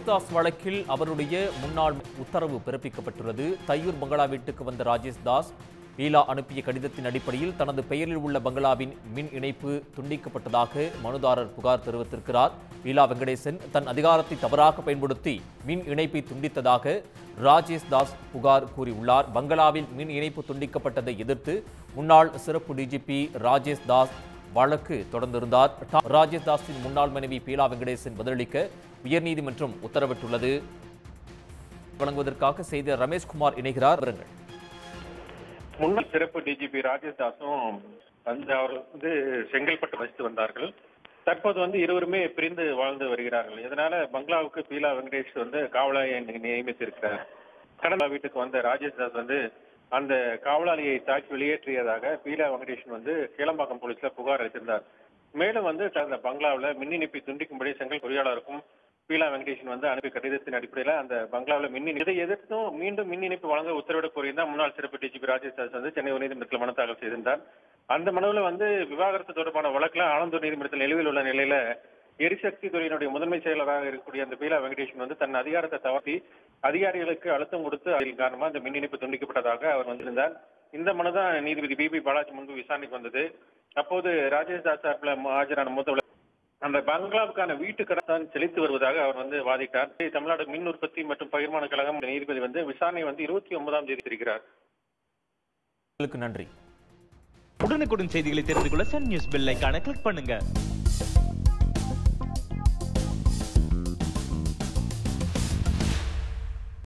ராஜேஷ் தாஸ் வழக்கில் அவருடைய முன்னாள் உத்தரவு பிறப்பிக்கப்பட்டுள்ளது தையூர் பங்களா வீட்டுக்கு வந்த ராஜேஷ் தாஸ் பீலா அனுப்பிய கடிதத்தின் அடிப்படையில் தனது பெயரில் உள்ள பங்களாவின் மின் இணைப்பு துண்டிக்கப்பட்டதாக மனுதாரர் புகார் தெரிவித்திருக்கிறார் பீலா வெங்கடேசன் தன் அதிகாரத்தை தவறாக பயன்படுத்தி மின் இணைப்பை துண்டித்ததாக ராஜேஷ் தாஸ் புகார் கூறியுள்ளார் பங்களாவில் மின் இணைப்பு துண்டிக்கப்பட்டதை எதிர்த்து முன்னாள் சிறப்பு டிஜிபி ராஜேஷ் தாஸ் வழக்கு தொடர்ந்திருந்தார் டா- ராஜேஷ் தாஸின் முன்னாள் மனைவி பீலா வெங்கடேசன் பதிலளிக்க உயர்நீதிமன்றம் உத்தரவிட்டுள்ளது வழங்குவதற்காக செய்த ரமேஷ்குமார் இணைகிறார் விவரங்கள் முன்னாள் சிறப்பு டிஜிபி ராஜேஷ் தாஸும் வந்து அவர் வந்து செங்கல்பட்டு வசித்து வந்தார்கள் தற்போது வந்து இருவருமே பிரிந்து வாழ்ந்து வருகிறார்கள் இதனால பங்களாவுக்கு பீலா வெங்கடேஷ் வந்து காவலாளியை நியமித்திருக்கிறார் கடந்த வீட்டுக்கு வந்த ராஜேஷ் தாஸ் வந்து அந்த காவலாளியை தாக்கி வெளியேற்றியதாக பீலா வெங்கடேஷன் வந்து கீழம்பாக்கம் போலீஸ்ல புகார் அளித்திருந்தார் மேலும் வந்து அந்த பங்களாவில் மின் இணைப்பை துண்டிக்கும்படி செங்கல் பொறியாளருக்கும் பீலா வெங்கடேஷன் வந்து அனுப்பிய கடிதத்தின் அடிப்படையில அந்த பங்களாவில் மின் இணை- இதை எதிர்த்தும் மீண்டும் மின் இணைப்பு வழங்க உத்தரவிட கோரியிருந்தார் முன்னாள் சிறப்பு டிஜிபி ராஜேஷ் தாஸ் வந்து சென்னை உயர்நீதிமன்றத்தில் மனு தாக்கல் செய்திருந்தார் அந்த மனுவில் வந்து விவாகரத்து தொடர்பான வழக்குல ஆனந்தூர் நீதிமன்றத்தில் நிலுவையில் உள்ள நிலையில எரிசக்தி துறையினுடைய முதன்மை செயலராக இருக்கக்கூடிய அந்த பீலா வெங்கடேஷன் வந்து தன் அதிகாரத்தை தவறி அதிகாரிகளுக்கு அழுத்தம் கொடுத்து அதன் காரணமா இந்த மின் இணைப்பு துண்டிக்கப்பட்டதாக அவர் வந்திருந்தார் இந்த மனு தான் நீதிபதி பிபி பாலாஜி முன்பு விசாரணைக்கு வந்தது அப்போது ராஜேஷ் தாஸ் சார்பில் ஆஜரான மூத்த வழக்கு- அந்த பங்களாவுக்கான வீட்டு கடன் தான் செலுத்தி வருவதாக அவர் வந்து வாதிட்டார் தமிழ்நாடு மின் உற்பத்தி மற்றும் பகிர்மான கழகம் நீதிபதி வந்து விசாரணை வந்து இருபத்தி ஒன்பதாம் தேதி இருக்கிறார் உங்களுக்கு நன்றி உடனுக்குடன் செய்திகளை தெரிந்து கொள்ள சன் நியூஸ் பெல் ஐகானை கிளிக் பண்ணுங்க